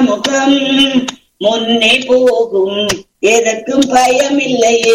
முகம் முன்னே போகும் எதற்கும் பயமில்லையே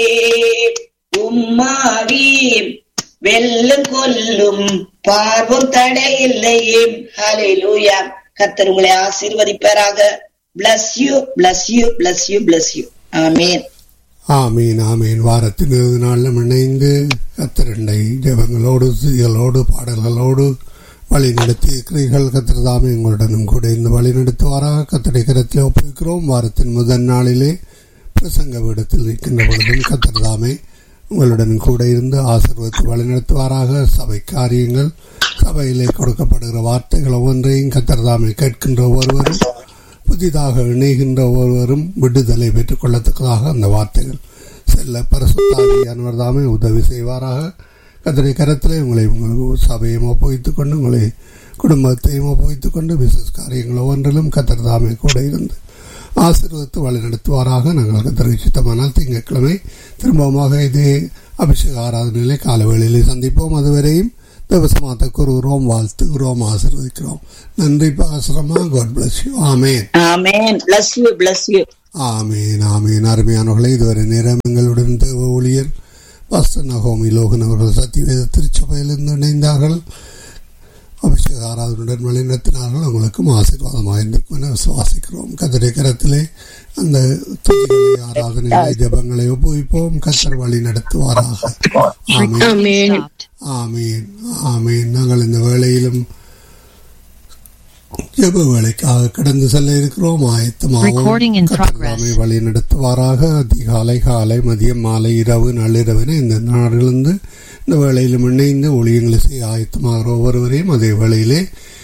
உம்மாவி வெல்லும் கொல்லும் பார்வும் தடையில்லையே ஹalleluya கர்த்தர் உங்களை ஆசீர்வதிப்பாராக bless you bless you bless you bless you ஆமென் ஆமீன் ஆமீன் வாரத்தின் இருபது நாளிலும் இணைந்து கத்திரண்டை ஜெபங்களோடு துதிகளோடு பாடல்களோடு வழி நடத்தி இருக்கிறீர்கள் கத்திரதாமே உங்களுடனும் கூட இந்த வழி நடத்துவாராக கத்தடை கரத்தில் ஒப்புவிக்கிறோம் வாரத்தின் முதல் நாளிலே பிரசங்க வீடத்தில் இருக்கின்ற பொழுதும் கத்திரதாமே உங்களுடன் கூட இருந்து ஆசீர்வதித்து வழிநடத்துவாராக சபை காரியங்கள் சபையிலே கொடுக்கப்படுகிற வார்த்தைகள் ஒவ்வொன்றையும் கத்திரதாமை கேட்கின்ற ஒவ்வொருவரும் புதிதாக இணைகின்ற ஒருவரும் விடுதலை பெற்றுக் கொள்ளத்தக்கதாக அந்த வார்த்தைகள் செல்ல பரிசுத்தாவியானவர் தாமே உதவி செய்வாராக கத்தனை கரத்திலே உங்களை உங்கள் சபையும் ஒப்புவித்துக் கொண்டு உங்களை குடும்பத்தையும் ஒப்புவித்துக் கொண்டு பிசினஸ் காரியங்கள் ஒவ்வொன்றிலும் கத்தர் தாமே கூட இருந்து ஆசீர்வதித்து வழி நடத்துவாராக நாங்கள் கத்தரை சித்தமானால் திங்கட்கிழமை திரும்பமாக இதே அபிஷேக ஆராதனையிலே கால வேளையிலே சந்திப்போம் அதுவரையும் தேவசமாத்த கூறுகிறோம் வாழ்த்துகிறோம் ஆசீர்வதிக்கிறோம் நன்றி பாசரமா God bless you amen amen bless you bless you ஆமீன் ஆமீன் அருமையானவர்களே இதுவரை நேரம் எங்களுடன் தேவ ஊழியர் பாஸ்டர் நகோமி லோகன் அவர்கள் சத்தியவேத திருச்சபையிலிருந்து இணைந்தார்கள் அபிஷேக ஆராதனுடன் வழிநடத்தினார்கள் உங்களுக்கும் ஆசீர்வாதமாக இருந்திருக்கும் என விசுவாசிக்கிறோம் கத்தரை கரத்திலே அந்த துதிகளை ஆராதனைகளை ஜபங்களை ஒப்புவிப்போம் கத்தர் வழி நடத்துவாராக ஆமீன் Amen. ஆமீன் ஆமீன் நாங்கள் இந்த வேளையிலும் ஜெப வேலைக்காக கடந்து செல்ல இருக்கிறோம் Recording in progress. ஆயத்தமாகவும் வழி நடத்துவாராக அதிகாலை காலை மதியம் மாலை இரவு நள்ளிரவின இந்த நாளிலிருந்து இந்த வேளையிலும் இணைந்து ஒளியங்களை செய்ய ஆயத்தமாகிற ஒவ்வொருவரையும் அதே வேளையிலே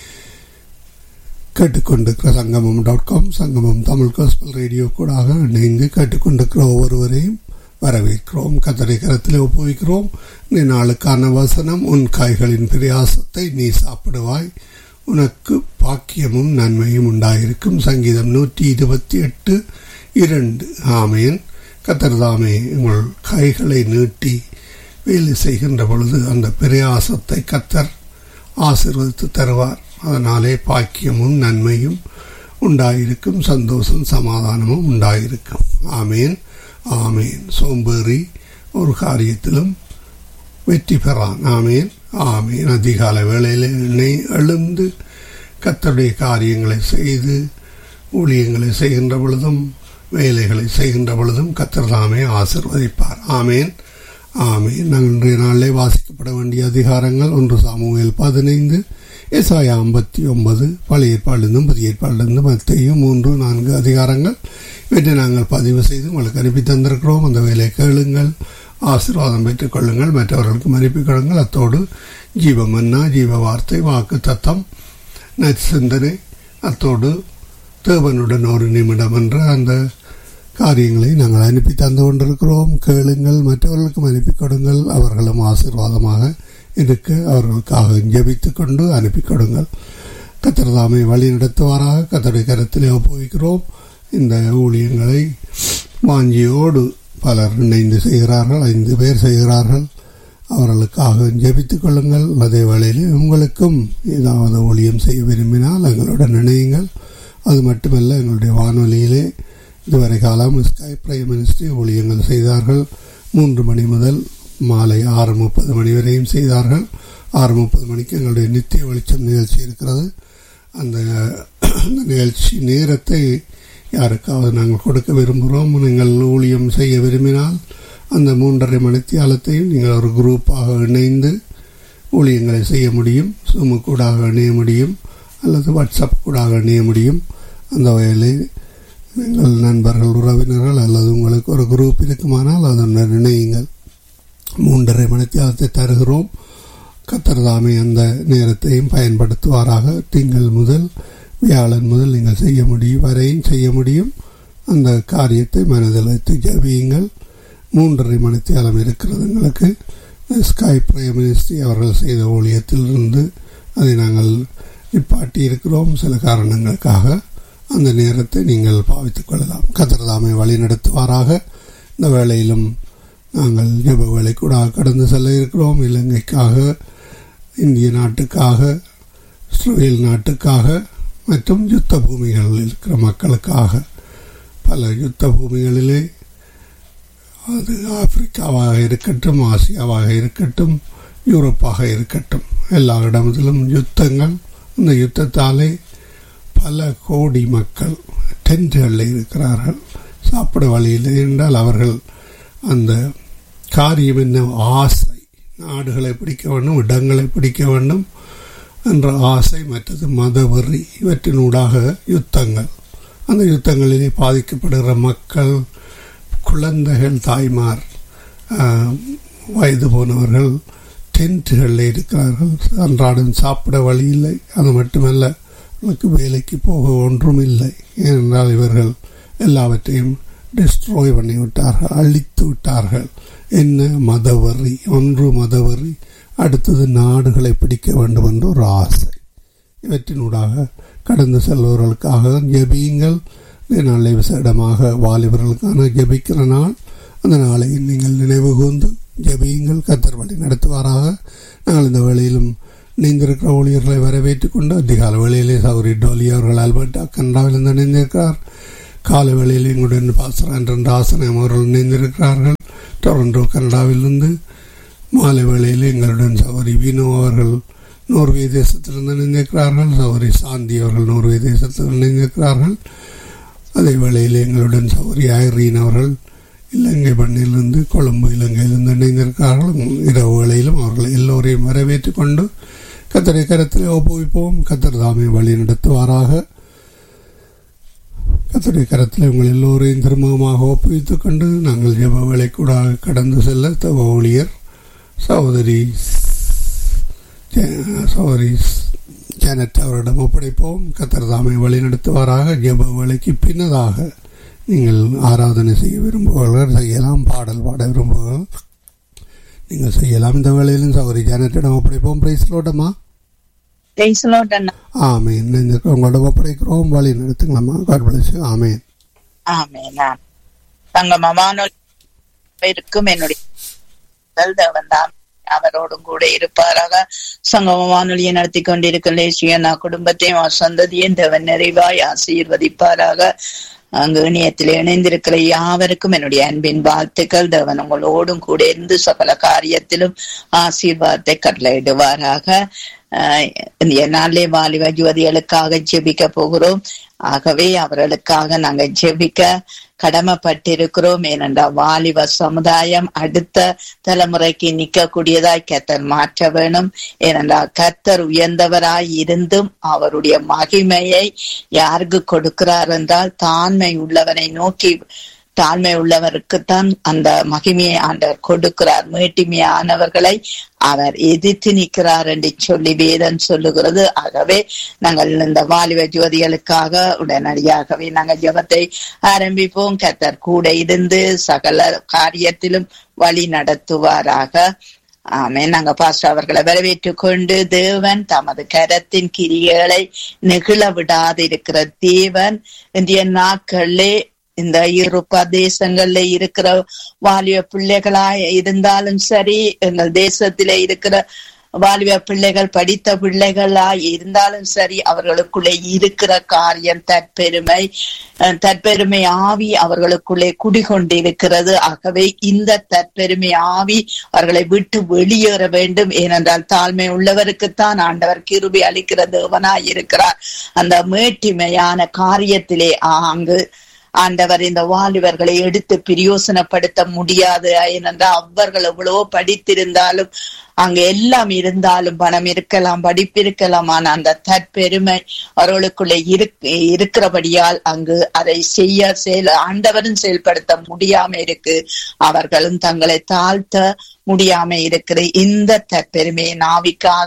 கேட்டுக்கொண்டிருக்கிற சங்கமம் டாட் காம் சங்கமம் தமிழ் கோஸ்பல் ரேடியோ கூடாக இணைந்து கேட்டுக்கொண்டிருக்கிற ஒவ்வொருவரையும் வரவேற்கிறோம் கத்தரை கரத்திலே ஒப்புவிக்கிறோம் இந்த நாளுக்கான வசனம் உன் காய்களின் பிரயாசத்தை நீ சாப்பிடுவாய் உனக்கு பாக்கியமும் நன்மையும் உண்டாயிருக்கும் சங்கீதம் நூற்றி இருபத்தி எட்டு இரண்டு ஆமேன் கத்தர்தாமே உங்கள் கைகளை நீட்டி வேலை செய்கின்ற பொழுது அந்த பிரயாசத்தை கத்தர் ஆசீர்வதித்து தருவார் அதனாலே பாக்கியமும் நன்மையும் உண்டாயிருக்கும் சந்தோஷம் சமாதானமும் உண்டாயிருக்கும் ஆமேன் ஆமேன் சோம்பேறி ஒரு காரியத்திலும் வெற்றி பெறான் ஆமேன் ஆமேன் அதிகாலை வேளையில் எண்ணெய் எழுந்து கத்தருடைய காரியங்களை செய்து ஊழியங்களை செய்கின்ற பொழுதும் வேலைகளை செய்கின்ற பொழுதும் கத்தர் தாமே ஆசிர்வதிப்பார் ஆமேன் ஆமேன் நாங்கள் இன்றைய நாளிலே வாசிக்கப்பட வேண்டிய அதிகாரங்கள் ஒன்று சாமுவேல் பதினைந்து எசாயா ஐம்பத்தி ஒன்பது பழைய ஏற்பாடிலிருந்தும் புதிய ஏற்பாடிலிருந்து மத்தையும் மூன்று நான்கு அதிகாரங்கள் இவற்றை நாங்கள் பதிவு செய்து உங்களுக்கு அனுப்பி தந்திருக்கிறோம் அந்த வேலை கேளுங்கள் ஆசீர்வாதம் பெற்றுக் கொள்ளுங்கள் மற்றவர்களுக்கு அனுப்பிக் கொள்ளுங்கள் அத்தோடு ஜீவ மன்னா ஜீவ வார்த்தை வாக்கு தத்தம் நற்சிந்தனை அத்தோடு தேவனுடன் ஒரு நிமிடம் என்ற அந்த காரியங்களை நாங்கள் அனுப்பி தந்து கொண்டிருக்கிறோம் கேளுங்கள் மற்றவர்களுக்கும் அனுப்பி கொடுங்கள் அவர்களும் ஆசீர்வாதமாக இருக்க அவர்களுக்காக ஜெபித்துக் கொண்டு அனுப்பி கொடுங்கள் கத்திரதாமை வழி நடத்துவாராக கத்தருடைய கருத்திலே ஒப்புவிக்கிறோம் இந்த ஊழியங்களை வாஞ்சியோடு பலர் இணைந்து செய்கிறார்கள் ஐந்து பேர் செய்கிறார்கள் அவர்களுக்காக ஜெபித்துக் கொள்ளுங்கள் அதே வேளையில் உங்களுக்கும் ஏதாவது ஊழியம் செய்ய விரும்பினால் எங்களுடன் இணையுங்கள் அது மட்டுமல்ல எங்களுடைய வானொலியிலே இதுவரை காலம் ஸ்கை பிரைம் மினிஸ்ட்ரி ஊழியங்கள் செய்தார்கள் மூன்று மணி முதல் மாலை ஆறு முப்பது மணி வரையும் செய்தார்கள் ஆறு முப்பது மணிக்கு எங்களுடைய நித்திய வெளிச்சம் நிகழ்ச்சி இருக்கிறது அந்த அந்த நிகழ்ச்சி நேரத்தை யாருக்காவது நாங்கள் கொடுக்க விரும்புகிறோம் நீங்கள் ஊழியம் செய்ய விரும்பினால் அந்த மூன்றரை மணித்தியாலத்தையும் நீங்கள் ஒரு குரூப்பாக இணைந்து ஊழியங்களை செய்ய முடியும் சுமு கூடாக இணைய முடியும் அல்லது வாட்ஸ்அப் கூடாக இணைய முடியும் அந்த வகையில் எங்கள் நண்பர்கள் உறவினர்கள் அல்லது உங்களுக்கு ஒரு குரூப் இருக்குமானால் அதனுடன் இணையுங்கள் மூன்றரை மணித்தியாலத்தை தருகிறோம் கத்தர்தாமே அந்த நேரத்தையும் பயன்படுத்துவாராக திங்கள் முதல் வியாழன் முதல் நீங்கள் செய்ய முடியும் வரையும் செய்ய முடியும் அந்த காரியத்தை மனதில் வைத்து ஜபியுங்கள் மூன்றரை மணித்தியாலம் இருக்கிறது எங்களுக்கு ஸ்கை பிரைம் மினிஸ்ட்ரி அவர்கள் செய்த ஊழியத்திலிருந்து அதை நாங்கள் நிப்பாட்டி இருக்கிறோம் சில காரணங்களுக்காக அந்த நேரத்தை நீங்கள் பாவித்துக் கொள்ளலாம் கத்திரதாமை வழி நடத்துவாராக இந்த வேளையிலும் நாங்கள் ஜெப வேலை கூட கடந்து செல்ல இருக்கிறோம் இலங்கைக்காக இந்திய நாட்டுக்காக இஸ்ரேல் நாட்டுக்காக மற்றும் யுத்த பூமிகளில் இருக்கிற மக்களுக்காக பல யுத்த பூமிகளிலே அது ஆப்பிரிக்காவாக இருக்கட்டும் ஆசியாவாக இருக்கட்டும் யூரோப்பாக இருக்கட்டும் எல்லா இடத்திலும் யுத்தங்கள் இந்த யுத்தத்தாலே பல கோடி மக்கள் டென்ட்டுகளில் இருக்கிறார்கள் சாப்பிட வழியில் என்றால் அவர்கள் அந்த காரியம் என்ன ஆசை நாடுகளை பிடிக்க வேண்டும் இடங்களை பிடிக்க வேண்டும் என்ற ஆசை மற்றது மதவெறி இவற்றினூடாக யுத்தங்கள் அந்த யுத்தங்களிலே பாதிக்கப்படுகிற மக்கள் குழந்தைகள் தாய்மார் வயது போனவர்கள் டென்ட்டுகளில் இருக்கிறார்கள் அன்றாடம் சாப்பிட வழி இல்லை அது மட்டுமல்ல அவர்களுக்கு வேலைக்கு போக ஒன்றும் இல்லை ஏனென்றால் இவர்கள் எல்லாவற்றையும் டிஸ்ட்ராய் பண்ணி விட்டார்கள் அழித்து விட்டார்கள் என்ன மதவரி ஒன்று மதவரி அடுத்தது நாடுகளை பிடிக்க வேண்டும் என்ற ஒரு ஆசை இவற்றினூடாக கடந்து செல்பவர்களுக்காக ஜெபியுங்கள் நாளை விசேடமாக வாலிபர்களுக்கான ஜெபிக்கிற நாள் அந்த நாளை நீங்கள் நினைவு கூர்ந்து ஜெபியுங்கள் கத்தர் வழி நடத்துவாராக நாங்கள் இந்த வேளையிலும் நீந்திருக்கிற ஊழியர்களை வரவேற்றுக் கொண்டு அதிகால வேளையிலே சௌரி டோலி அவர்கள் ஆல்பர்டா கனடாவில் இருந்து இணைந்திருக்கிறார் காலை வேளையில் எங்களுடன் பாசர் என்ற ஆசனம் அவர்கள் இணைந்திருக்கிறார்கள் டொரண்டோ கனடாவிலிருந்து மாலை வேளையில் எங்களுடன் சௌரி வினோ அவர்கள் நோர்வே தேசத்திலிருந்து இணைந்திருக்கிறார்கள் சௌரி சாந்தி அவர்கள் நோர்வே தேசத்தில் இணைந்திருக்கிறார்கள் அதே வேளையில் எங்களுடன் சௌரி ஐரீன் அவர்கள் இலங்கை பண்ணிலிருந்து கொழும்பு இலங்கையிலிருந்து இணைந்திருக்கிறார்கள் இரவு வேளையிலும் அவர்களை எல்லோரையும் வரவேற்றுக் கொண்டு கத்தரை கரத்தில் ஒப்புவிப்போம் கத்தர் தாமே வழி நடத்துவாராக கத்தரை கரத்தில் உங்கள் எல்லோரையும் திரும்பமாக ஒப்புவித்துக் கொண்டு நாங்கள் ஜெப வேலை கூட கடந்து செல்ல தவ ஊழியர் சகோதரி சகோதரி ஜானட் அவரிடம் ஒப்படைப்போம் கத்தர் தாமே வழி நடத்துவாராக ஜெப வேலைக்கு பின்னதாக நீங்கள் ஆராதனை செய்ய விரும்புபவர்கள் செய்யலாம் பாடல் பாட விரும்புபவர்கள் நீங்கள் செய்யலாம் இந்த வேளையிலும் சகோதரி ஜானட்டிடம் ஒப்படைப்போம் பிரைஸ்லோட்டமா ஆமேன் உங்களோட ஒப்படைக்கிறோம் வழி நடத்துங்களாமா காட் பிளஸ் ஆமேன் ஆமேன் தங்கமான இருக்கும் என்னுடைய தேவன் தான் அவரோடும் கூட இருப்பாராக சங்கம வானொலியை நடத்தி கொண்டிருக்கிற லேசியனா குடும்பத்தையும் சந்ததியும் தேவன் நிறைவாய் ஆசீர்வதிப்பாராக அங்கு இணையத்தில் இணைந்திருக்கிற யாவருக்கும் என்னுடைய அன்பின் வாழ்த்துக்கள் தேவன் உங்களோடும் கூட இருந்து சகல காரியத்திலும் ஆசீர்வாதத்தை கட்டளையிடுவாராக இந்த நாளிலே வாலிப ஜோதிகளுக்காக ஜெபிக்க போகிறோம் ஆகவே அவர்களுக்காக நாங்க ஜெபிக்க கடமைப்பட்டிருக்கிறோம் ஏனென்றால் வாலிப சமுதாயம் அடுத்த தலைமுறைக்கு நிற்கக்கூடியதாய் கத்தர் மாற்ற வேணும் ஏனென்றால் கத்தர் உயர்ந்தவராய் இருந்தும் அவருடைய மகிமையை யாருக்கு கொடுக்கிறார் என்றால் தாண்மை உள்ளவனை நோக்கி தாழ்மை உள்ளவருக்குத்தான் அந்த மகிமையை ஆண்டவர் கொடுக்கிறார் மேட்டிமையானவர்களை அவர் எதிர்த்து நிற்கிறார் என்று சொல்லி வேதம் சொல்லுகிறது ஆகவே நாங்கள் இந்த வாலிப ஜோதிகளுக்காக உடனடியாகவே நாங்கள் ஜபத்தை ஆரம்பிப்போம் கத்தர் கூட இருந்து சகல காரியத்திலும் வழி நடத்துவாராக ஆமே நாங்க பாஸ்டர் அவர்களை வரவேற்றுக் கொண்டு தேவன் தமது கரத்தின் கிரிகளை நெகிழ விடாதிருக்கிற தேவன் இந்திய நாட்களிலே இந்த ஐரோப்பா தேசங்கள்ல இருக்கிற வாலிப பிள்ளைகளா இருந்தாலும் சரி எங்கள் தேசத்திலே இருக்கிற வாலிப பிள்ளைகள் படித்த பிள்ளைகளா இருந்தாலும் சரி அவர்களுக்குள்ளே இருக்கிற காரியம் தற்பெருமை தற்பெருமை ஆவி அவர்களுக்குள்ளே குடிகொண்டிருக்கிறது ஆகவே இந்த தற்பெருமை ஆவி அவர்களை விட்டு வெளியேற வேண்டும் ஏனென்றால் தாழ்மை உள்ளவருக்குத்தான் ஆண்டவர் கிருபி அளிக்கிற தேவனாய் இருக்கிறார் அந்த மேட்டிமையான காரியத்திலே அங்கு ஆண்டவர் இந்த வாலிபர்களை எடுத்து பிரயோசனப்படுத்த முடியாது ஏனென்றால் அவர்கள் எவ்வளவோ படித்திருந்தாலும் அங்க எல்லாம் இருந்தாலும் பணம் இருக்கலாம் படிப்பு இருக்கலாம் ஆனா அந்த தற்பெருமை அவர்களுக்குள்ள இருக்கிறபடியால் அங்கு அதை செய்ய செயல் ஆண்டவரும் செயல்படுத்த முடியாம இருக்கு அவர்களும் தங்களை தாழ்த்த முடியாம இருக்கிற இந்த தற்பெருமையை நாவிக்காக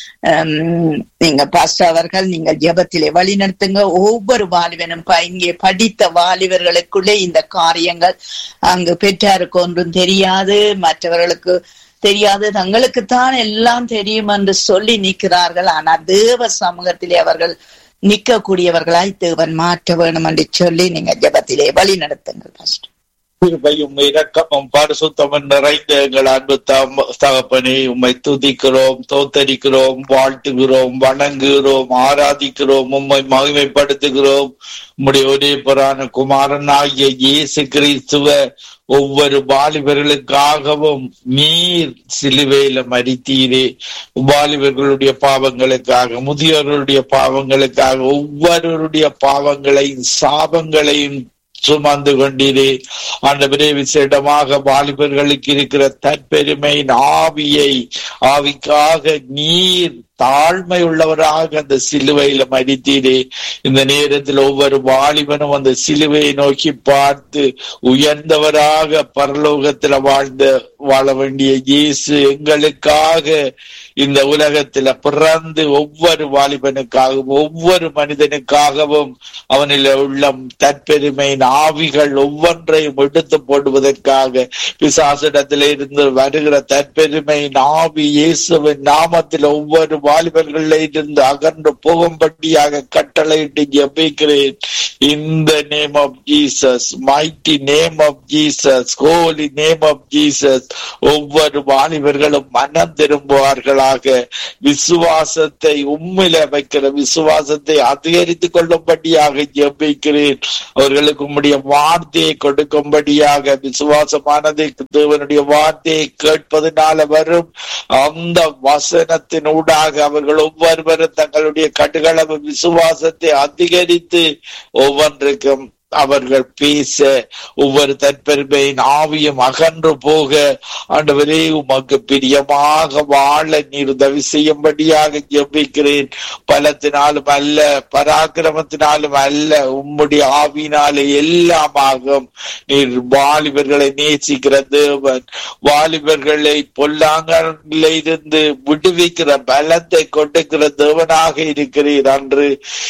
நீங்க பாஸ்டர் அவர்கள் நீங்க ஜபத்திலே வழி நடத்துங்க ஒவ்வொரு வாலிபனும் இங்கே படித்த வாலிபர்களுக்குள்ளே இந்த காரியங்கள் அங்கு பெற்றாருக்கு ஒன்றும் தெரியாது மற்றவர்களுக்கு தெரியாது தங்களுக்குத்தான் எல்லாம் தெரியும் என்று சொல்லி நிற்கிறார்கள் ஆனா தேவ சமூகத்திலே அவர்கள் நிற்கக்கூடியவர்களாய் தேவன் மாற்ற வேணும் என்று சொல்லி நீங்க ஜபத்திலே வழி நடத்துங்கள் ஃபர்ஸ்ட் கிருபையும் இரக்கமும் பரிசுத்தமும் நிறைந்த எங்கள் அன்பு தம் தகப்பனே உம்மை துதிக்கிறோம் தோத்தரிக்கிறோம் வாழ்த்துகிறோம் வணங்குகிறோம் ஆராதிக்கிறோம் உம்மை மகிமைப்படுத்துகிறோம் உம்முடைய ஒரே புராண குமாரனாகிய இயேசு கிறிஸ்துவ ஒவ்வொரு வாலிபர்களுக்காகவும் நீர் சிலுவையில மறித்தீரே வாலிபர்களுடைய பாவங்களுக்காக முதியோர்களுடைய பாவங்களுக்காக ஒவ்வொருவருடைய பாவங்களையும் சாபங்களையும் சுமந்து கொண்டீரே ஆண்டவரே விசேடமாக வாலிபர்களுக்கு இருக்கிற தற்பெருமையின் ஆவியை ஆவிக்காக நீர் தாழ்மை உள்ளவராக அந்த சிலுவையில மடித்தீரே இந்த நேரத்தில் ஒவ்வொரு வாலிபனும் அந்த சிலுவையை நோக்கி பார்த்து உயர்ந்தவராக பரலோகத்துல வாழ்ந்த வாழ வேண்டிய இயேசு எங்களுக்காக இந்த உலகத்துல பிறந்து ஒவ்வொரு வாலிபனுக்காகவும் ஒவ்வொரு மனிதனுக்காகவும் அவனில் உள்ள தற்பெருமையின் ஆவிகள் ஒவ்வொன்றையும் எடுத்து போடுவதற்காக பிசாசிடத்தில இருந்து வருகிற தற்பெருமையின் ஆவி இயேசுவின் நாமத்தில் ஒவ்வொரு வாலிபர்களில் இருந்து அகன்று போகும்படியாக கட்டளையிட்டு ஜெபிக்கிறேன் இந்த name of Jesus mighty name of Jesus holy name of Jesus ஒவ்வொரு வாலிபர்களும் மனம் திரும்புவார்களாக விசுவாசத்தை உண்மையில வைக்கிற விசுவாசத்தை அதிகரித்துக் கொள்ளும்படியாக ஜெபிக்கிறேன் அவர்களுக்கு உம்முடைய வார்த்தையை கொடுக்கும்படியாக விசுவாசமானதை தேவனுடைய வார்த்தையை கேட்பதனால வரும் அந்த வசனத்தின் ஊடாக அவர்கள் ஒவ்வொருவரும் தங்களுடைய கட்டுகளவு விசுவாசத்தை அதிகரித்து ஒவ்வொன்றுக்கும் அவர்கள் பேச ஒவ்வொரு தற்பெருமையின் ஆவியும் அகன்று போக ஆண்டவரே உமக்கு பிரியமாக வாழ நீர் உதவி செய்யும்படியாக ஜெபிக்கிறேன் பலத்தினாலும் அல்ல பராக்கிரமத்தினாலும் அல்ல உம்முடைய ஆவினாலே எல்லாமாகும் நீர் வாலிபர்களை நேசிக்கிற தேவன் வாலிபர்களை பொல்லாங்கல இருந்து விடுவிக்கிற பலத்தை கொடுக்கிற தேவனாக இருக்கிறீர் அன்று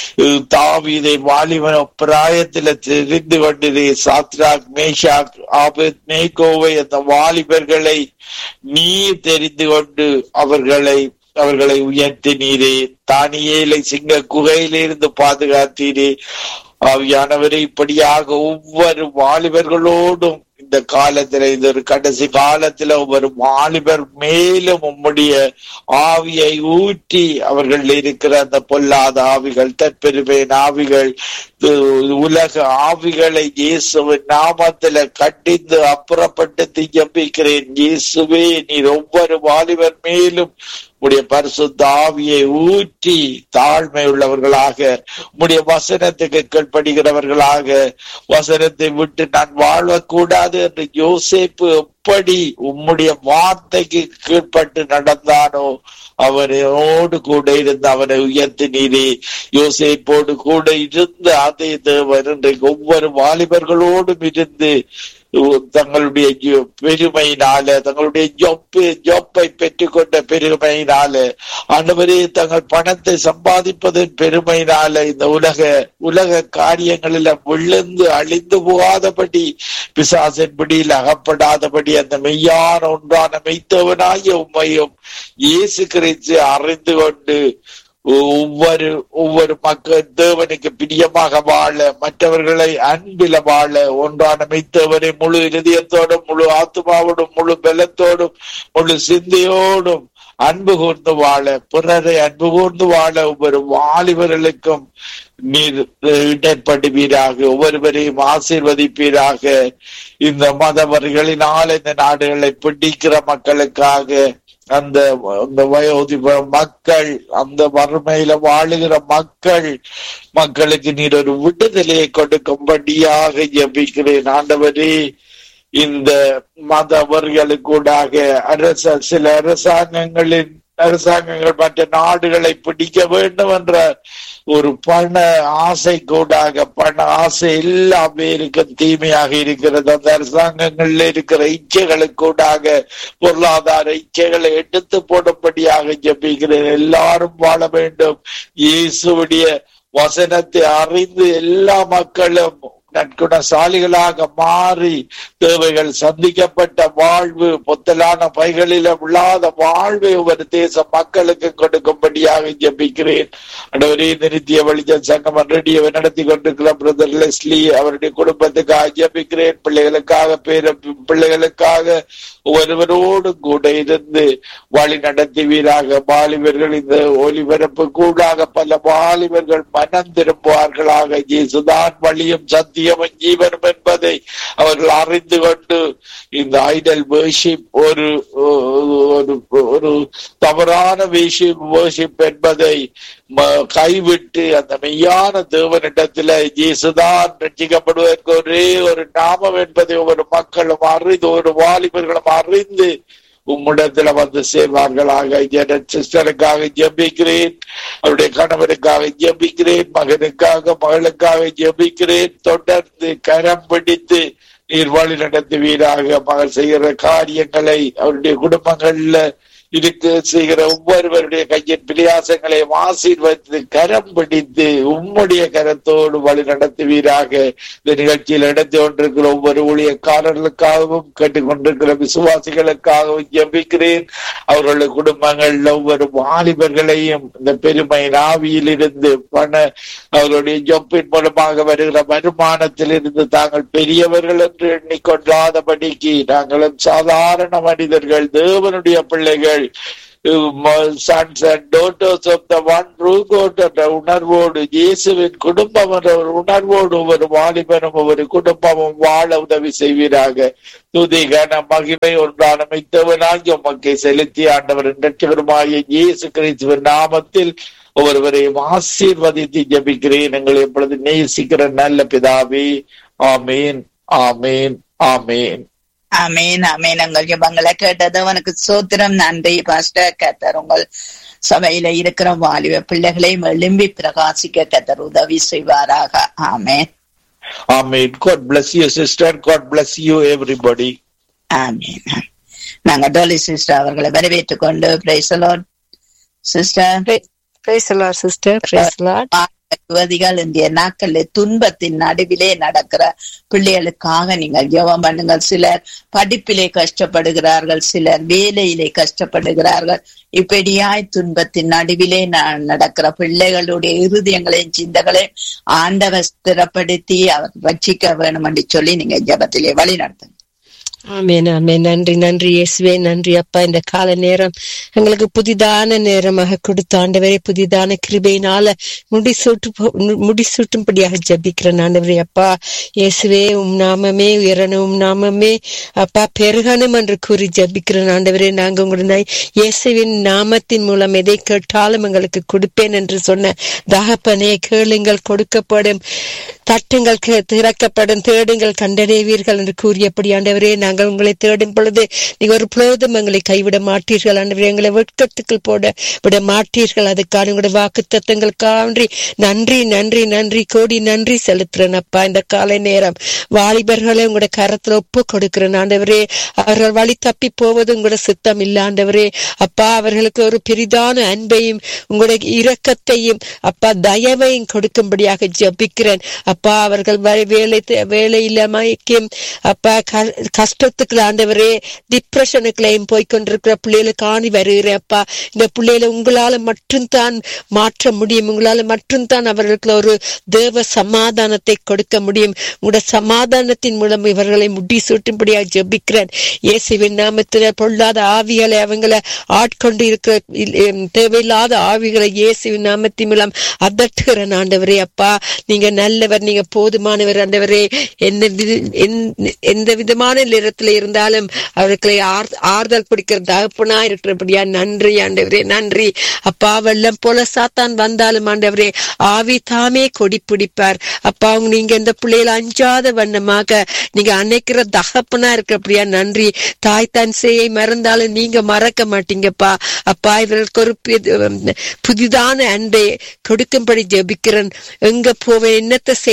தாவீதை வாலிபன பிராயத்தில் தெரிந்து கொண்டதே சாத்ராக் மேஷாக் ஆபத் நேகோவை அந்த வாலிபர்களை நீ தெரிந்து கொண்டு அவர்களை அவர்களை உயர்த்தினீரே தானியேலை சிங்க குகையிலிருந்து பாதுகாத்தீரே ஆவியானவரை இப்படியாக ஒவ்வொரு வாலிபர்களோடும் இந்த காலத்துல இது ஒரு கடைசி காலத்துல ஒவ்வொரு வாலிபர் மேலும் உம்முடைய ஆவியை ஊற்றி அவர்கள் இருக்கிற அந்த பொல்லாத ஆவிகள் தற்பெருமையின் ஆவிகள் உலக ஆவிகளை இயேசுவின் நாமத்துல கட்டிந்து அப்புறப்பட்டு ஜம்பிக்கிறேன் இயேசுவே நீர் ஒவ்வொரு வாலிபர் மேலும் உடைய பரிசுத்த ஆவியை ஊற்றி தாழ்மை உள்ளவர்களாக உடைய வசனத்துக்கு கீழ்ப்படுகிறவர்களாக வசனத்தை விட்டு நான் வாழக்கூடாது என்று யோசேப்பு எப்படி உம்முடைய வார்த்தைக்கு கீழ்பட்டு நடந்தானோ அவனோடு கூட இருந்து அவனை உயர்த்தி நீரே யோசேப்போடு கூட இருந்து அதே தேவன் இன்றைக்கு ஒவ்வொரு வாலிபர்களோடும் இருந்து தங்களுடைய பெருமையினால தங்களுடைய ஜொப்பு ஜொப்பை பெற்றுக்கொண்ட பெருமையினால ஆண்டவரே தங்கள் பணத்தை சம்பாதிப்பதன் பெருமையினால இந்த உலக உலக காரியங்களில விழுந்து அழிந்து போகாதபடி பிசாசின் பிடியில் அகப்படாதபடி அந்த மெய்யான ஒன்றான மெய்த்தவனாகிய உண்மையும் இயேசு கிறிஸ்து அறிந்து கொண்டு ஒவ்வொரு ஒவ்வொரு மக்கள் தேவனுக்கு பிரியமாக வாழ மற்றவர்களை அன்பில வாழ ஒன்றான மெய்த்தவனை முழு இருதயத்தோடும் முழு ஆத்மாவோடும் முழு பலத்தோடும் முழு சிந்தையோடும் அன்பு கூர்ந்து வாழ பிறரை அன்பு கூர்ந்து வாழ ஒவ்வொரு வாலிபர்களுக்கும் நீர் இடர்படுவீராக ஒவ்வொருவரையும் ஆசீர்வதிப்பீராக இந்த மதவர்களினால் இந்த நாடுகளை பிடிக்கிற மக்களுக்காக அந்த அந்த வயோதிப மக்கள் அந்த வறுமையில வாழுகிற மக்கள் மக்களுக்கு நீர் ஒரு விடுதலையை கொடுக்கும்படியாக ஜபிக்கிறேன் ஆண்டவரே இந்த மதவர்களுக்கூடாக அரச சில அரசாங்கங்களின் அரசாங்கங்கள் மற்ற நாடுகளை பிடிக்க வேண்டும் என்ற ஒரு பண ஆசை கூடாக பண ஆசை எல்லா பேருக்கும் தீமையாக இருக்கிறது அந்த அரசாங்கங்கள்ல இருக்கிற இச்சைகளுக்கூடாக பொருளாதார இச்சைகளை எடுத்து போடும்படியாக ஜபிக்கிறேன் எல்லாரும் வாழ வேண்டும் இயேசுடைய வசனத்தை அறிந்து எல்லா மக்களும் நற்குணசாலிகளாக மாறி தேவைகள் சந்திக்கப்பட்ட வாழ்வு பொத்தலான பைகளில விழாத வாழ்வை ஒவ்வொரு தேச மக்களுக்கு கொடுக்கும்படியாக ஜெபிக்கிறேன் ஆண்டவரே இந்த நித்திய வெளிச்சம் சங்கம் ரேடியோவை நடத்தி கொண்டிருக்கிற பிரதர் லெஸ்லி அவருடைய குடும்பத்துக்காக ஜெபிக்கிறேன் பிள்ளைகளுக்காக பேர பிள்ளைகளுக்காக ஒருவரோடு கூட இருந்து வழி நடத்துவீராக வாலிபர்கள் இந்த ஒலிபரப்பு கூடாக பல வாலிபர்கள் மனம் திரும்புவார்களாக இயேசுதான் வழியும் சத்தியமும் ஜீவனும் என்பதை அவர்கள் அறிந்து கொண்டு இந்த ஐடல் வேர்ஷிப் ஒரு ஒரு ஒரு தவறான வேஷிப் வேர்ஷிப் என்பதை ம- கைவிட்டு அந்த மெய்யான தேவனிடத்துல இயேசுதான் ரட்சிக்கப்படுவதற்கு ஒரே ஒரு நாமம் என்பதை ஒவ்வொரு மக்களும் அறிந்து ஒரு வாலிபர்களும் அறிந்து உம்மிடத்துல வந்து சேர்வார்களாக ஜெனட் சிஸ்டருக்காக ஜெபிக்கிறேன் அவருடைய கணவருக்காக ஜெபிக்கிறேன் மகனுக்காக மகளுக்காக ஜெபிக்கிறேன் தொடர்ந்து கரம் பிடித்து நீர் வழி நடத்துவீராக மகள் செய்கிற காரியங்களை அவருடைய குடும்பங்கள்ல இருக்கு செய்கிற ஒவ்வொருவருடைய கையின் பிரியாசங்களையும் ஆசீர்வதித்து கரம் பிடித்து உம்முடைய கரத்தோடு வழி நடத்துவீராக இந்த நிகழ்ச்சியில் நடத்தி கொண்டிருக்கிற ஒவ்வொரு ஊழியக்காரர்களுக்காகவும் கேட்டுக்கொண்டிருக்கிற விசுவாசிகளுக்காகவும் ஜெபிக்கிறேன் அவர்களுடைய குடும்பங்கள்ல ஒவ்வொரு வாலிபர்களையும் இந்த பெருமை ஆவியில் இருந்து பண அவருடைய ஜொப்பின் மூலமாக வருகிற வருமானத்தில் இருந்து தாங்கள் பெரியவர்கள் என்று எண்ணிக்கொள்ளாதபடிக்கு நாங்களும் சாதாரண மனிதர்கள் தேவனுடைய பிள்ளைகள் sons and daughters of the one true God என்ற உணர்வோடு இயேசுவின் குடும்பம் என்ற ஒரு உணர்வோடு ஒவ்வொரு வாலிபனும் ஒவ்வொரு குடும்பமும் வாழ உதவி செய்வீராக துதி கன மகிமை ஒன்றான மித்தவனாகி உமக்கை செலுத்தி ஆண்டவர் இரட்சகருமாகிய இயேசு கிறிஸ்துவின் நாமத்தில் ஒவ்வொருவரையும் ஆசீர்வதித்து ஜெபிக்கிறேன் எங்களை எப்பொழுது நேசிக்கிற நல்ல பிதாவே ஆமீன் ஆமீன் ஆமீன் அமேன் அமேன் உங்கள் ஜெபங்களை கேட்டது அவனுக்கு சோத்திரம் நன்றி பாஸ்டர் கத்தர் உங்கள் சபையில இருக்கிற வாலிப பிள்ளைகளையும் எழும்பி பிரகாசிக்க கத்தர் உதவி செய்வாராக ஆமேன் ஆமீன் God bless you sister God bless you everybody ஆமேன் நாங்க டோலி சிஸ்டர் அவர்களை வரவேற்றுக் கொண்டு praise Lord sister Praise the Lord, sister. Praise the Lord. யுவதிகள் இந்திய நாட்களில் துன்பத்தின் நடுவிலே நடக்கிற பிள்ளைகளுக்காக நீங்கள் ஜெபம் பண்ணுங்கள் சிலர் படிப்பிலே கஷ்டப்படுகிறார்கள் சிலர் வேலையிலே கஷ்டப்படுகிறார்கள் இப்படியாய் துன்பத்தின் நடுவிலே ந- நடக்கிற பிள்ளைகளுடைய இருதயங்களையும் சிந்தங்களையும் ஆண்டவர் ஸ்திரப்படுத்தி அவர் ரட்சிக்க வேணும் என்று சொல்லி நீங்க ஜெபத்திலே வழி நடத்துங்க ஆமென் ஆமென் நன்றி நன்றி இயேசுவே நன்றி அப்பா இந்த கால நேரம் எங்களுக்கு புதிதான நேரமாக கொடுத்த ஆண்டவரே புதிதான கிருபையினால முடிசூட்டு முடிசூட்டும்படியாக ஜபிக்கிறேன் ஆண்டவரே அப்பா இயேசுவே உம் நாமமே உயரணும் உம் நாமமே அப்பா பெருகணும் என்று கூறி ஜபிக்கிறேன் ஆண்டவரே நாங்க உங்களுடைய இயேசுவின் நாமத்தின் மூலம் எதை கேட்டாலும் எங்களுக்கு கொடுப்பேன் என்று சொன்ன தகப்பனே கேளுங்கள் கொடுக்கப்படும் தட்டுங்கள் கே- திறக்கப்படும் தேடுங்கள் கண்டடைவீர்கள் என்று கூறியபடி ஆண்டவரே நாங்கள் உங்களை தேடும் பொழுது நீங்க ஒரு பொழுதும் எங்களை கைவிட மாட்டீர்கள் ஆண்டவரே எங்களை வெட்கத்துக்குள் போட விட மாட்டீர்கள் அதுக்கான உங்களுடைய வாக்கு தத்தங்களுக்காண்டி நன்றி நன்றி நன்றி கோடி நன்றி செலுத்துறேன் அப்பா இந்த காலை நேரம் வாலிபர்களை உங்களுடைய கரத்துல ஒப்பு கொடுக்கிறேன் ஆண்டவரே அவர்கள் வழி தப்பி போவது உங்களுடைய சித்தம் இல்ல ஆண்டவரே அப்பா அவர்களுக்கு ஒரு பெரிதான அன்பையும் உங்களுடைய இரக்கத்தையும் அப்பா தயவையும் கொடுக்கும்படியாக ஜெபிக்கிறேன் அப்பா அவர்கள் வே- வேலை தே- வேலை இல்லாமைக்கும் அப்பா க- கஷ்டத்துக்கு ஆண்டவரே டிப்ரெஷனுக்குள்ளையும் போய் கொண்டிருக்கிற பிள்ளைகளை காணி வருகிறேன் அப்பா இந்த பிள்ளைகளை உங்களால மட்டும்தான் மாற்ற முடியும் உங்களால மட்டும்தான் அவர்களுக்கு ஒரு தேவ சமாதானத்தை கொடுக்க முடியும் உங்களோட சமாதானத்தின் மூலம் இவர்களை முடி சூட்டும்படியாக ஜெபிக்கிறேன் இயேசுவின் நாமத்தில் பொல்லாத ஆவிகளை அவங்கள ஆட்கொண்டு இருக்கிற இல்- எம், தேவையில்லாத ஆவிகளை இயேசுவின் நாமத்தின் மூலம் அதட்டுகிறேன் ஆண்டவரே அப்பா நீங்க நல்லவர் நீங்க போதுமானவர் ஆண்டவரே என்ன வித- எந்த- எந்த விதமான நேரத்துல இருந்தாலும் அவர்களை ஆர்- ஆறுதல் பிடிக்கிற தகப்பனா இருக்கிறபடியா நன்றி ஆண்டவரே நன்றி அப்பா வெள்ளம் போல சாத்தான் வந்தாலும் ஆண்டவரே ஆவி தாமே கொடி பிடிப்பார் அப்பா உங்க- நீங்க இந்த பிள்ளைகளை அஞ்சாத வண்ணமாக நீங்க அணைக்கிற தகப்பனா இருக்கிறபடியா நன்றி தாய் தன் செய்யை மறந்தாலும் நீங்க மறக்க மாட்டீங்கப்பா அப்பா இவர்களுக்கு ஒரு பி- புதிதான அன்பை கொடுக்கும்படி ஜெபிக்கிறேன் எங்க போவேன் என்னத்தை செய்வேன்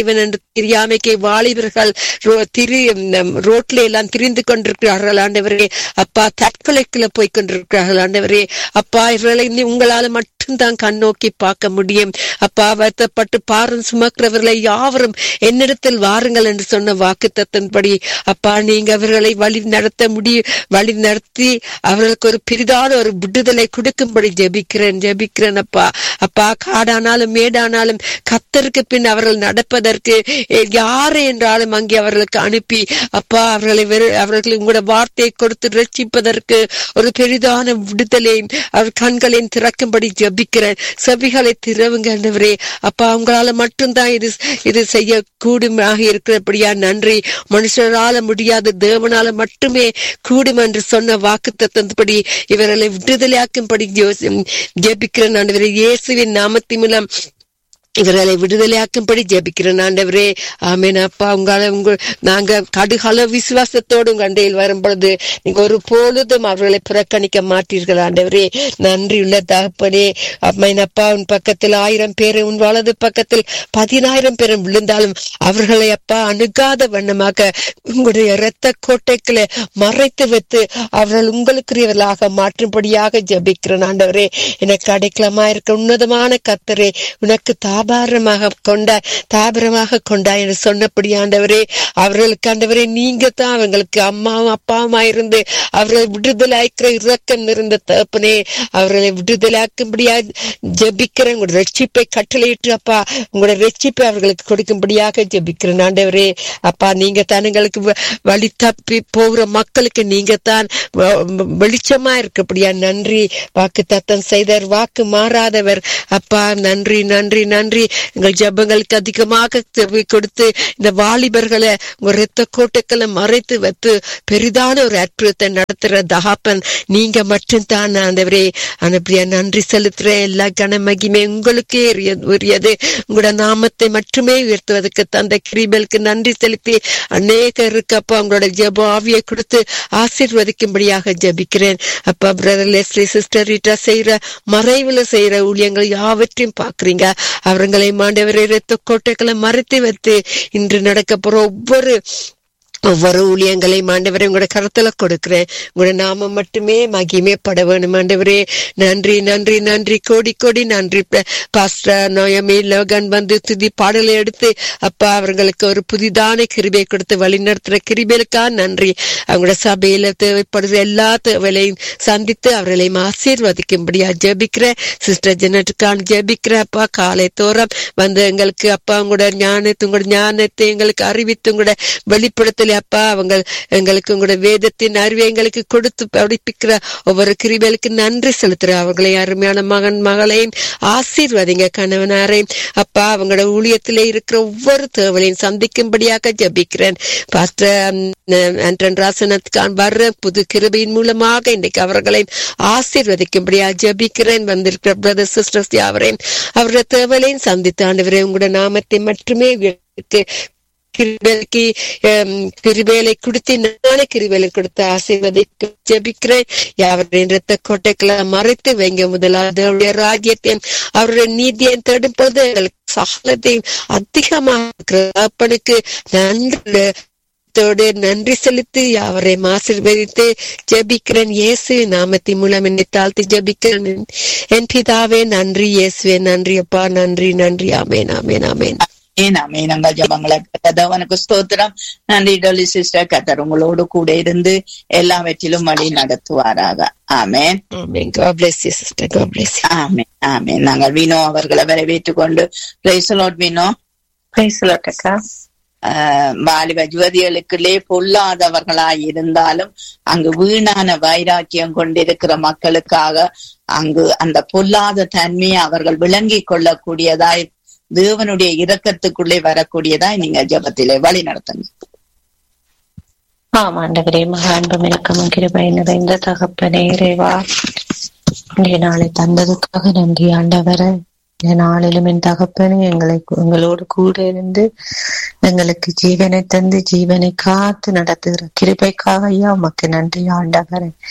செய்வன் என்று தெரியாமைக்கு வாலிபர்கள் ரோ- திரி நம் ரோட்ல எல்லாம் திரிந்து கொண்டிருக்கிறார்கள் ஆண்டவரே அப்பா தற்கொலைக்குள்ள போய் கொண்டிருக்கிறார்கள் ஆண்டவரே அப்பா இவர்களை நீ உங்களால மட்டும்தான் கண்ணோக்கி பார்க்க முடியும் அப்பா வருத்தப்பட்டு பாரம் சுமக்கிறவர்களை யாவரும் என்னிடத்தில் வாருங்கள் என்று சொன்ன வாக்கு தத்தின்படி அப்பா நீங்க அவர்களை வழி நடத்த முடியும் வழி நடத்தி அவர்களுக்கு ஒரு பெரிதான ஒரு விடுதலை கொடுக்கும்படி ஜெபிக்கிறேன் ஜெபிக்கிறேன் அப்பா அப்பா காடானாலும் மேடானாலும் கத்தருக்கு பின் அவர்கள் நடப்பதற்கு எ- யாரை என்றாலும் அங்கே அவர்களுக்கு அனுப்பி அப்பா அவர்களை வெறு- அவர்கள் உங்களோட வார்த்தையை கொடுத்து ரட்சிப்பதற்கு ஒரு பெரிதான விடுதலையும் அவர் கண்களையும் திறக்கும்படி ஜெபிக்கிறேன் செவிகளை திறவுங்க ஆண்டவரே அப்பா உங்களால மட்டும்தான் இது இது செய்ய கூடுமாக இருக்கிறபடியா நன்றி மனுஷரால முடியாத தேவனால மட்டுமே கூடும் என்று சொன்ன வாக்கு தத்தபடி இவர்களை விடுதலையாக்கும்படி ஜோசி- ஜெபிக்கிறேன் ஆண்டவரே இயேசுவின் நாமத்தின் மூலம் இவர்களை விடுதலையாக்கும்படி ஜெபிக்கிறேன் ஆண்டவரே ஆமேன் அப்பா உங்களை உங்க நாங்க கடுகள விசுவாசத்தோடு உங்க அண்டையில் வரும் பொழுது நீங்க ஒரு பொழுதும் அவர்களை புறக்கணிக்க மாட்டீர்கள் ஆண்டவரே நன்றி உள்ள தகப்பனே அம்மன் அப்பா உன் பக்கத்தில் ஆயிரம் பேர் உன் வலது பக்கத்தில் பதினாயிரம் பேரும் விழுந்தாலும் அவர்களை அப்பா அணுகாத வண்ணமாக உங்களுடைய இரத்த கோட்டைகளை மறைத்து வைத்து அவர்கள் உங்களுக்குரியவர்களாக மாற்றும்படியாக ஜெபிக்கிறேன் ஆண்டவரே எனக்கு அடைக்கலமா இருக்க உன்னதமான கத்தரே உனக்கு தாபாரமாக கொண்ட தாபரமாக கொண்டா என்று சொன்னபடி ஆண்டவரே அவர்களுக்கு ஆண்டவரே நீங்க தான் அவங்களுக்கு அம்மாவும் அப்பாவுமா இருந்து அவர்களை விடுதலாய்க்கிற இரக்கம் இருந்த தகப்பனே அவர்களை விடுதலாக்கும்படியா ஜெபிக்கிறேன் உங்களோட ரட்சிப்பை கட்டளையிட்டு அப்பா உங்களோட ரட்சிப்பை அவர்களுக்கு கொடுக்கும்படியாக ஜெபிக்கிறேன் ஆண்டவரே அப்பா நீங்க தான் எங்களுக்கு வ- வழி தப்பி போகிற மக்களுக்கு நீங்க தான் வ- வ- வெளிச்சமா இருக்கப்படியா நன்றி வாக்கு தத்தம் செய்தவர் வாக்கு மாறாதவர் அப்பா நன்றி நன்றி நன்றி எங்கள் ஜெபங்களுக்கு அதிகமாக செவி கொடுத்து இந்த வாலிபர்களை உங்க ரத்த கோட்டைக்களை மறைத்து வைத்து பெரிதான ஒரு அற்புதத்தை நடத்துற தகாப்பன் நீங்க மட்டும்தான் ஆண்டவரே அனுப்பியா நன்றி செலுத்துறேன் எல்லா கன மகிமை உங்களுக்கே உரிய- உரியது உங்களோட நாமத்தை மட்டுமே உயர்த்துவதற்கு தந்த கிரிபலுக்கு நன்றி செலுத்தி அநேகருக்கு அப்பா உங்களோட ஜெப ஆவியை கொடுத்து ஆசீர்வதிக்கும்படியாக ஜெபிக்கிறேன் அப்பா பிரதர் லெஸ்லி சிஸ்டர் ரீட்டா செய்யற மறைவுல செய்யற ஊழியங்கள் யாவற்றையும் பாக்குறீங்க அவர்களை மாண்டவரை ரத்த கோட்டைகளை மறைத்து வைத்து இன்று நடக்க போற ஒவ்வொரு ஒவ்வொரு ஊழியங்களையும் ஆண்டவரே உங்களோட கருத்துல கொடுக்கிறேன் உங்களோட நாமம் மட்டுமே மகிமைப்பட வேணும் ஆண்டவரே நன்றி நன்றி நன்றி கோடி கோடி நன்றி ப- பாஸ்டர் நோயமி லோகன் வந்து துதி பாடலை எடுத்து அப்பா அவர்களுக்கு ஒரு புதிதான கிருபை கொடுத்து வழிநடத்துற கிருபைகளுக்கா நன்றி அவங்களோட சபையில தேவைப்படுற எல்லா தேவைகளையும் சந்தித்து அவர்களையும் ஆசீர்வதிக்கும்படியா ஜெபிக்கிற சிஸ்டர் ஜெனட்டுக்கான் ஜெபிக்கிற அப்பா காலை தோறும் வந்து எங்களுக்கு அப்பா உங்களோட ஞானத்தை உங்களோட ஞானத்தை எங்களுக்கு அறிவித்து உங்களோட வெளிப்படுத்தல அப்பா அவங்க எங்களுக்கு உங்களோட வேதத்தின் அறிவை எங்களுக்கு கொடுத்து படிப்பிக்கிற ஒவ்வொரு கிருபைகளுக்கு நன்றி செலுத்துற அவர்களை அருமையான மகன் மகளையும் ஆசீர்வதிங்க கணவனாரையும் அப்பா அவங்களோட ஊழியத்திலே இருக்கிற ஒவ்வொரு தேவலையும் சந்திக்கும்படியாக ஜெபிக்கிறேன் பாஸ்டர் ஆண்டன் ராசனத்கான் வர்ற புது கிருபையின் மூலமாக இன்றைக்கு அவர்களையும் ஆசீர்வதிக்கும்படியாக ஜெபிக்கிறேன் வந்திருக்கிற பிரதர் சிஸ்டர்ஸ் யாவரையும் அவருடைய தேவலையும் சந்தித்து ஆண்டவரே உங்களோட நாமத்தை மட்டுமே உயர்த்தி கிருபைக்கு கிருபேலை கொடுத்து நானே கிருபேலை கொடுத்து ஆசீர்வதிக்கு ஜெபிக்கிறேன் யாவரின் ரத்த கோட்டைகளை மறைத்து வைங்க முதலாவது அவருடைய ராஜ்யத்தையும் அவருடைய நீதியையும் தேடும் பொழுது எங்களுக்கு சகலத்தையும் அதிகமாக இருக்கிற அப்பனுக்கு நன்றி தோடு நன்றி செலுத்தி அவரை ஆசீர்வதித்து ஜெபிக்கிறேன் இயேசு நாமத்தின் மூலம் என்னை தாழ்த்தி ஜெபிக்கிறேன் என் பிதாவே நன்றி இயேசுவே நன்றி அப்பா நன்றி நன்றி ஆமேன் ஆமேன் ஆமேன் நாமே நாங்கள் ஜபங்களை கதவனுக்கு ஸ்தோத்திரம் நன்றி டொலி சிஸ்டர் கத்தர் உங்களோடு கூட இருந்து எல்லாவற்றிலும் வழி நடத்துவாராக ஆமேன் ஆமேன் God bless you sister God bless you ஆமேன் ஆமேன் நாங்கள் வினோ அவர்களை வரவேற்றுக் கொண்டு பிரைசலோட் வினோ பேசலட்டக்கா ஆஹ் வாலிப யுவதிகளுக்குள்ளே பொல்லாதவர்களாய் இருந்தாலும் அங்கு வீணான வைராக்கியம் கொண்டிருக்கிற மக்களுக்காக அங்கு அந்த பொல்லாத தன்மையை அவர்கள் விளங்கிக் கொள்ளக்கூடியதாய் தேவனுடைய இரக்கத்துக்குள்ளே வரக்கூடியதாய் நீங்க ஜபத்திலே வழி நடத்துங்க ஆம் ஆண்டவரே மகா அன்பும் இறக்கமும் கிருபை நிறைந்த தகப்பனே இறைவா இன்றைய நாளை தந்ததுக்காக நன்றி ஆண்டவர இந்த நாளிலும் என் தகப்பனே எங்களை எங்களோடு கூட இருந்து எங்களுக்கு ஜீவனை தந்து ஜீவனை காத்து நடத்துகிற கிருபைக்காக ஐயா உமக்கு நன்றி ஆண்டவரே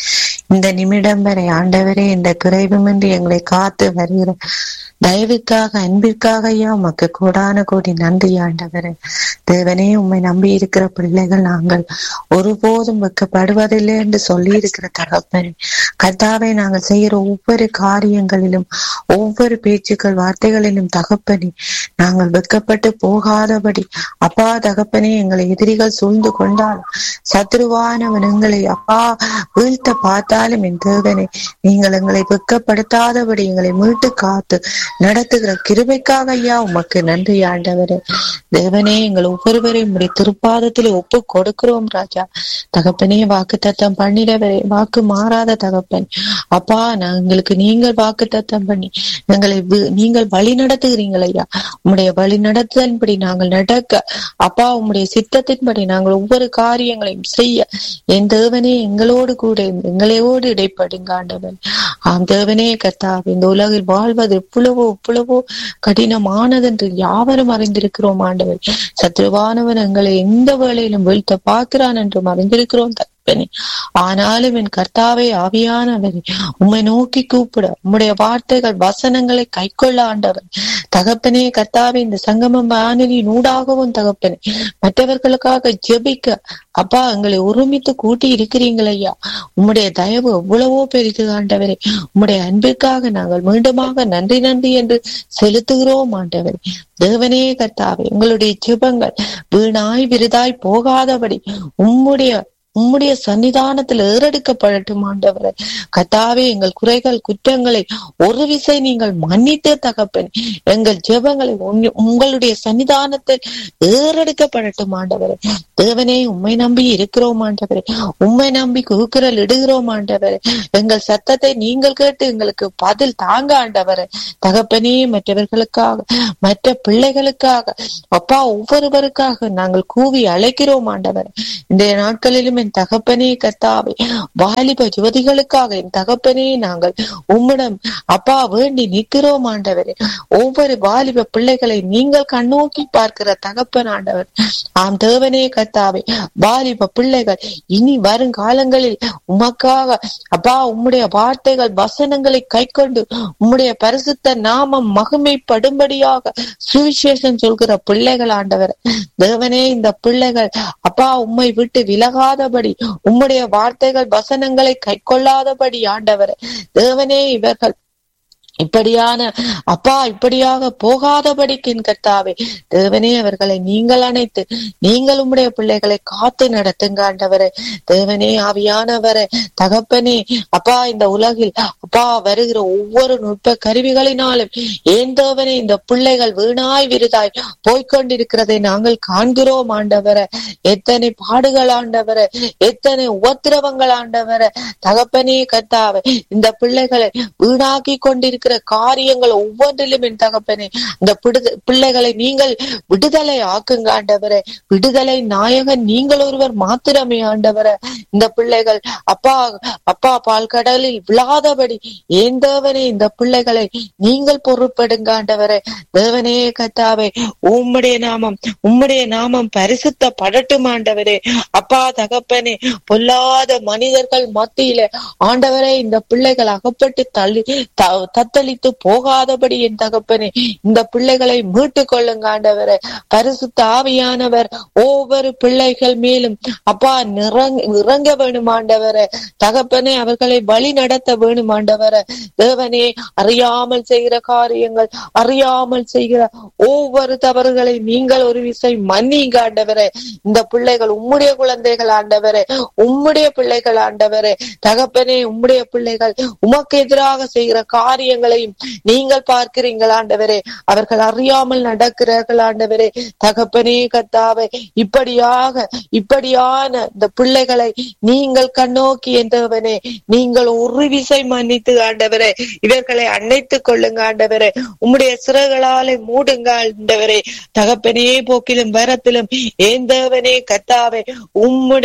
இந்த நிமிடம் வரை ஆண்டவரே இந்த குறைவுமின்றி எங்களை காத்து வருகிற தயவுக்காக அன்பிற்காக ஐயா உமக்கு கோடான கோடி நன்றி ஆண்டவரே தேவனே உம்மை நம்பி இருக்கிற பிள்ளைகள் நாங்கள் ஒருபோதும் வெக்கப்படுவதில்லை என்று சொல்லி இருக்கிற தகப்பனே கர்த்தாவை நாங்கள் செய்கிற ஒவ்வொரு காரியங்களிலும் ஒவ்வொரு பேச்சுக்கள் வார்த்தைகளிலும் தகப்பனே நாங்கள் வெக்கப்பட்டு போகாதபடி அப்பா தகப்பனே எங்களை எதிரிகள் சூழ்ந்து கொண்டாலும் சத்ருவானவன் எங்களை அப்பா வீழ்த்த பார்த்தாலும் என் தேவனே நீங்கள் எங்களை வெக்கப்படுத்தாதபடி எங்களை மீட்டு காத்து நடத்துகிற கிருபைக்காக ஐயா உமக்கு நன்றி ஆண்டவரே தேவனே எங்கள் ஒவ்வொருவரையும் உடைய திருப்பாதத்தில் ஒப்பு கொடுக்கிறோம் ராஜா தகப்பனே வாக்கு தத்தம் பண்ணிடவரே வாக்கு மாறாத தகப்பன் அப்பா நான் எங்களுக்கு நீங்கள் வாக்கு தத்தம் பண்ணி எங்களை வி- நீங்கள் வழி நடத்துகிறீங்கள் ஐயா உம்முடைய வழி நடத்துதன்படி நாங்கள் நடக்க அப்பா உம்முடைய சித்தத்தின்படி நாங்கள் ஒவ்வொரு காரியங்களையும் செய்ய என் தேவனே எங்களோடு கூட இருந்து எங்களோடு இடைப்படுங்க ஆண்டவன் ஆம் தேவனே கர்த்தாவே இந்த உலகில் வாழ்வது எவ்வளவோ எவ்வளவோ கடினமானது என்று யாவரும் அறிந்திருக்கிறோம் ஆண்டவர் சத்ருவானவன் எங்களை எந்த வேளையிலும் வீழ்த்த பார்க்கிறான் என்றும் அறிந்திருக்கிறோம் தகப்பனே ஆனாலும் என் கர்த்தாவே ஆவியானவரே உம்மை நோக்கி கூப்பிட உம்முடைய வார்த்தைகள் வசனங்களை கைக்கொள்ள ஆண்டவர் தகப்பனே கர்த்தாவே இந்த சங்கமம் வானொலி நூடாகவும் தகப்பனே மற்றவர்களுக்காக ஜெபிக்க அப்பா எங்களை ஒருமித்து கூட்டி இருக்கிறீங்கள் ஐயா உம்முடைய தயவு எவ்வளவோ பெரிது ஆண்டவரே உம்முடைய அன்பிற்காக நாங்கள் மீண்டுமாக நன்றி நன்றி என்று செலுத்துகிறோம் ஆண்டவரே தேவனே கர்த்தாவே உங்களுடைய ஜெபங்கள் வீணாய் விருதாய் போகாதபடி உம்முடைய உம்முடைய சன்னிதானத்தில் ஏறெடுக்கப்படட்டும் ஆண்டவரே கத்தாவே எங்கள் குறைகள் குற்றங்களை ஒரு விசை நீங்கள் மன்னித்து தகப்பன் எங்கள் ஜெபங்களை உன்- உங்களுடைய சன்னிதானத்தில் ஏறெடுக்கப்படட்டும் ஆண்டவரே தேவனே உம்மை நம்பி இருக்கிறோம் ஆண்டவரே உம்மை நம்பி குறுக்குறல் இடுகிறோம் ஆண்டவரே எங்கள் சத்தத்தை நீங்கள் கேட்டு எங்களுக்கு பதில் தாங்க ஆண்டவரே தகப்பனே மற்றவர்களுக்காக மற்ற பிள்ளைகளுக்காக அப்பா ஒவ்வொருவருக்காக நாங்கள் கூவி அழைக்கிறோம் ஆண்டவரே இன்றைய நாட்களிலும் என் தகப்பனே கர்த்தாவே வாலிப யுவதிகளுக்காக என் தகப்பனே நாங்கள் உம்மிடம் அப்பா வேண்டி நிற்கிறோம் ஆண்டவரே ஒவ்வொரு வாலிப பிள்ளைகளை நீங்கள் கண்ணோக்கி பார்க்கிற தகப்பன் ஆண்டவர் ஆம் தேவனே கர்த்தாவே வாலிப பிள்ளைகள் இனி வருங்காலங்களில் உமக்காக அப்பா உம்முடைய வார்த்தைகள் வசனங்களை கைக்கொண்டு உம்முடைய பரிசுத்த நாமம் மகிமைப்படும்படியாக சுவிசேஷம் சொல்கிற பிள்ளைகள் ஆண்டவர் தேவனே இந்த பிள்ளைகள் அப்பா உம்மை விட்டு விலகாதபடி உம்முடைய வார்த்தைகள் வசனங்களை கைக்கொள்ளாதபடி ஆண்டவர் தேவனே இவர்கள் இப்படியான அப்பா இப்படியாக போகாதபடிக்கு என் கர்த்தாவே தேவனே அவர்களை நீங்கள் அணைத்து நீங்கள் உம்முடைய பிள்ளைகளை காத்து நடத்துங்க ஆண்டவரே தேவனே ஆவியானவரே தகப்பனே அப்பா இந்த உலகில் அப்பா வருகிற ஒவ்வொரு நுட்ப கருவிகளினாலும் ஏன் தேவனே இந்த பிள்ளைகள் வீணாய் விருதாய் போய்க்கொண்டிருக்கிறதை நாங்கள் காண்கிறோம் ஆண்டவரே எத்தனை பாடுகள் ஆண்டவரே எத்தனை உபத்திரவங்கள் ஆண்டவரே தகப்பனே கர்த்தாவே இந்த பிள்ளைகளை வீணாக்கி கொண்டிருக்கிற காரியங்கள் ஒவ்வொன்றிலும் என் தகப்பனே இந்த பிடுத- பிள்ளைகளை நீங்கள் விடுதலை ஆக்குங்க ஆண்டவரே விடுதலை நாயகன் நீங்கள் ஒருவர் மாத்திரமே ஆண்டவரே இந்த பிள்ளைகள் அப்பா அப்பா பால் கடலில் விழாதபடி ஏன் தேவனே இந்த பிள்ளைகளை நீங்கள் பொறுப்படுங்க ஆண்டவரே தேவனே கத்தாவே உம்முடைய நாமம் உம்முடைய நாமம் பரிசுத்த படட்டும் ஆண்டவரே அப்பா தகப்பனே பொல்லாத மனிதர்கள் மத்தியில ஆண்டவரே இந்த பிள்ளைகள் அகப்பட்டு தள்ளி த- தத்தளித்து போகாதபடி என் தகப்பனே இந்த பிள்ளைகளை மீட்டுக் கொள்ளுங்க ஆண்டவரே பரிசுத்த ஆவியானவர் ஒவ்வொரு பிள்ளைகள் மேலும் அப்பா நிறங்க இறங்க வேணும் ஆண்டவரே தகப்பனே அவர்களை வழி நடத்த வேணும் ஆண்டவரே தேவனே அறியாமல் செய்கிற காரியங்கள் அறியாமல் செய்கிற ஒவ்வொரு தவறுகளை நீங்கள் ஒரு விசை மன்னிங்க ஆண்டவரே இந்த பிள்ளைகள் உம்முடைய குழந்தைகள் ஆண்டவரே உம்முடைய பிள்ளைகள் ஆண்டவரே தகப்பனே உம்முடைய பிள்ளைகள் உமக்கு எதிராக செய்கிற காரியங்களையும் நீங்கள் பார்க்கிறீர்கள் ஆண்டவரே அவர்கள் அறியாமல் நடக்கிறார்கள் ஆண்டவரே தகப்பனே கத்தாவே இப்படியாக இப்படியான இந்த பிள்ளைகளை நீங்கள் கண்ணோக்கி என்றவனே நீங்கள் ஒரு விசை மன்னித்து ஆண்டவரே இவர்களை அணைத்துக் கொள்ளுங்க ஆண்டவரே உம்முடைய சிறகுகளாலே மூடுங்க ஆண்டவரே தகப்பனே போக்கிலும் வரத்திலும் ஏந்தவனே கத்தாவே உம்முடைய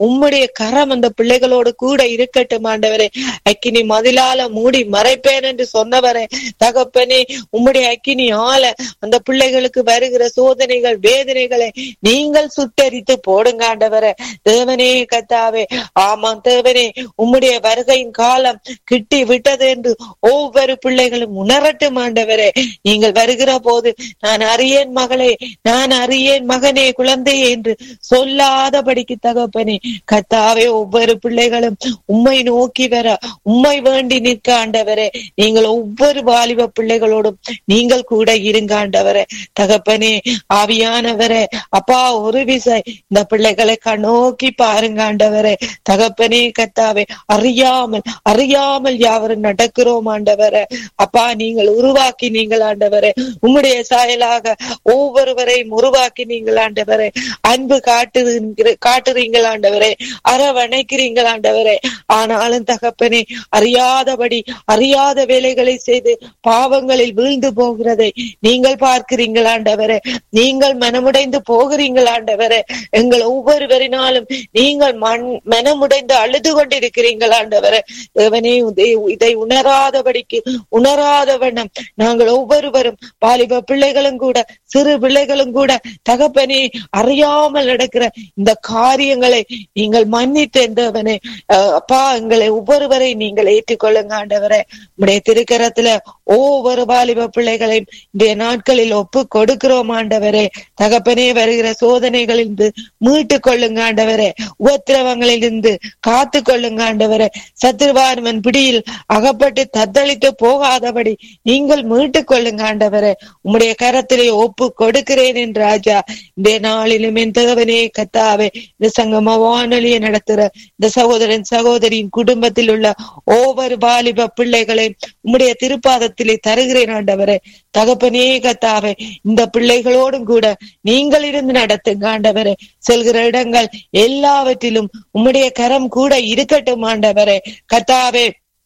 உம்முடைய கரம் அந்த பிள்ளைகளோடு கூட இருக்கட்டும் ஆண்டவரே அக்கினி மதிலால மூடி மறைப்பேன் என்று சொன்னவரே தகப்பனே உம்முடைய அக்கினி ஆல அந்த பிள்ளைகளுக்கு வருகிற சோதனைகள் வேதனைகளை நீங்கள் சுட்டரித்து போடுங்க ஆண்டவரே தேவனே கத்தாவே ஆமாம் தேவனே உம்முடைய வருகையின் காலம் கிட்டி விட்டது என்று ஒவ்வொரு பிள்ளைகளும் உணரட்டும் ஆண்டவரே நீங்கள் வருகிற போது நான் அறியேன் மகளே நான் அறியேன் மகனே குழந்தையே என்று சொல்லாதபடிக்கு தகப்பனே கத்தாவே ஒவ்வொரு பிள்ளைகளும் உம்மை நோக்கி வர உம்மை வேண்டி நிற்க ஆண்டவரே நீங்கள் ஒவ்வொரு வாலிப பிள்ளைகளோடும் நீங்கள் கூட இருங்க ஆண்டவரே தகப்பனே ஆவியானவரே அப்பா ஒரு விசை இந்த பிள்ளைகளை கண்ணோக்கி பாருங்க ஆண்டவரே தகப்பனே கத்தாவே அறியாமல் அறியாமல் யாவரும் நடக்கிறோம் ஆண்டவரே அப்பா நீங்கள் உருவாக்கி நீங்கள் ஆண்டவரே உம்முடைய சாயலாக ஒவ்வொருவரையும் உருவாக்கி நீங்கள் ஆண்டவரே அன்பு காட்டுறீங்க காட்டுறீங்கள் ஆண்டவரே அரவணைக்கிறீங்கள் ஆண்டவரே ஆனாலும் தகப்பனே அறியாதபடி அறியாத வேலைகளை செய்து பாவங்களில் வீழ்ந்து போகிறதை நீங்கள் பார்க்கிறீங்கள் ஆண்டவரே நீங்கள் மனமுடைந்து போகிறீங்கள் ஆண்டவரே எங்கள் ஒவ்வொருவரினாலும் நீங்கள் மண் மனமுடைந்து அழுது கொண்டிருக்கிறீர்கள் ஆண்டவரே தேவனே இதை- இதை உணராதபடிக்கு உணராத வண்ணம் நாங்கள் ஒவ்வொருவரும் வாலிப பிள்ளைகளும் கூட சிறு பிள்ளைகளும் கூட தகப்பனே அறியாமல் நடக்கிற இந்த காரியங்களை நீங்கள் மன்னித்து தேவனே அஹ் அப்பா எங்களை ஒவ்வொருவரை நீங்கள் ஏற்றுக்கொள்ளுங்க ஆண்டவரே உடைய திருக்கரத்துல ஒவ்வொரு வாலிப பிள்ளைகளையும் இன்றைய நாட்களில் ஒப்பு கொடுக்கிறோம் ஆண்டவரே தகப்பனே வருகிற சோதனைகளிலிருந்து மீட்டு கொள்ளுங்க ஆண்டவரே உபத்திரவங்களிலிருந்து காத்து கொள்ளுங்க ஆண்டவரே சத்ருவார்மன் பிடியில் அகப்பட்டு தத்தளித்து போகாதபடி நீங்கள் மீட்டுக் கொள்ளுங்க ஆண்டவரே உம்முடைய கரத்திலே ஒப்பு கொடுக்கிறேன் என் ராஜா இந்த நாளிலும் என் தகவனே கத்தாவே இந்த சங்கம வானொலியை நடத்துற இந்த சகோதரன் சகோதரியின் குடும்பத்தில் உள்ள ஒவ்வொரு வாலிப பிள்ளைகளை உம்முடைய திருப்பாதத்திலே தருகிறேன் ஆண்டவரே தகப்பனே கத்தாவே இந்த பிள்ளைகளோடும் கூட நீங்கள் இருந்து நடத்துங்க ஆண்டவரே செல்கிற இடங்கள் எல்லாவற்றிலும் உம்முடைய கரம் கூட இருக்கட்டும் ஆண்டவரே கத்தாவே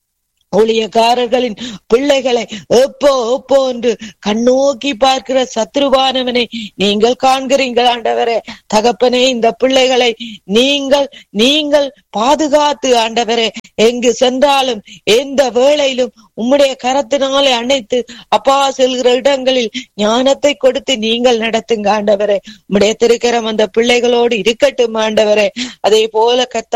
ஊழியக்காரர்களின் பிள்ளைகளை எப்போ எப்போ என்று கண்ணோக்கி பார்க்கிற சத்ருவானவனை நீங்கள் காண்கிறீர்கள் ஆண்டவரே தகப்பனே இந்த பிள்ளைகளை நீங்கள் நீங்கள் பாதுகாத்து ஆண்டவரே எங்கு சென்றாலும் எந்த வேளையிலும் உம்முடைய கரத்தினாலே அணைத்து அப்பா செல்கிற இடங்களில் ஞானத்தை கொடுத்து நீங்கள் நடத்துங்க ஆண்டவரே உம்முடைய திருக்கரம் அந்த பிள்ளைகளோடு இருக்கட்டும் ஆண்டவரே அதே போல கத்த